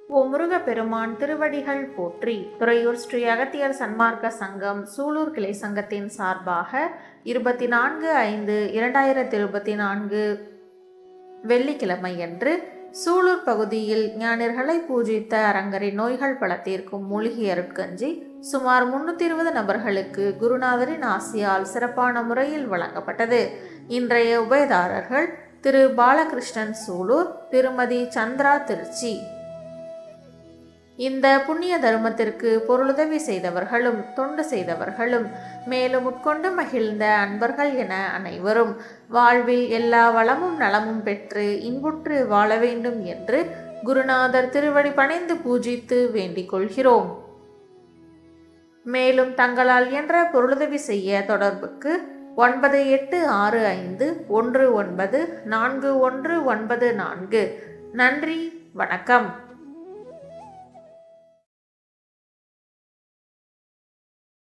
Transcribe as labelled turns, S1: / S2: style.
S1: ஓ முருகப்பெருமான் திருவடிகள் போற்றி துறையூர் ஸ்ரீ அகத்தியர் சன்மார்க்க சங்கம் சூலூர் கிளை சங்கத்தின் சார்பாக இருபத்தி நான்கு ஐந்து இரண்டாயிரத்தி இருபத்தி நான்கு வெள்ளிக்கிழமையன்று சூலூர் பகுதியில் ஞானியர்களை பூஜித்த அரங்கரின் நோய்கள் பல தீர்க்கும் மூலிகை அருட்கஞ்சி சுமார் முன்னூற்றி இருபது நபர்களுக்கு குருநாதரின் ஆசியால் சிறப்பான முறையில் வழங்கப்பட்டது இன்றைய உபயதாரர்கள் திரு பாலகிருஷ்ணன் சூலூர் திருமதி சந்திரா திருச்சி இந்த புண்ணிய தர்மத்திற்கு பொருளுதவி செய்தவர்களும் தொண்டு செய்தவர்களும் மேலும் உட்கொண்டு மகிழ்ந்த அன்பர்கள் என அனைவரும் வாழ்வில் எல்லா வளமும் நலமும் பெற்று இன்புற்று வாழ வேண்டும் என்று குருநாதர் திருவடி பணிந்து பூஜித்து வேண்டிக் கொள்கிறோம் மேலும் தங்களால் என்ற பொருளுதவி செய்ய தொடர்புக்கு ஒன்பது எட்டு ஆறு ஐந்து ஒன்று ஒன்பது நான்கு ஒன்று ஒன்பது நான்கு நன்றி வணக்கம்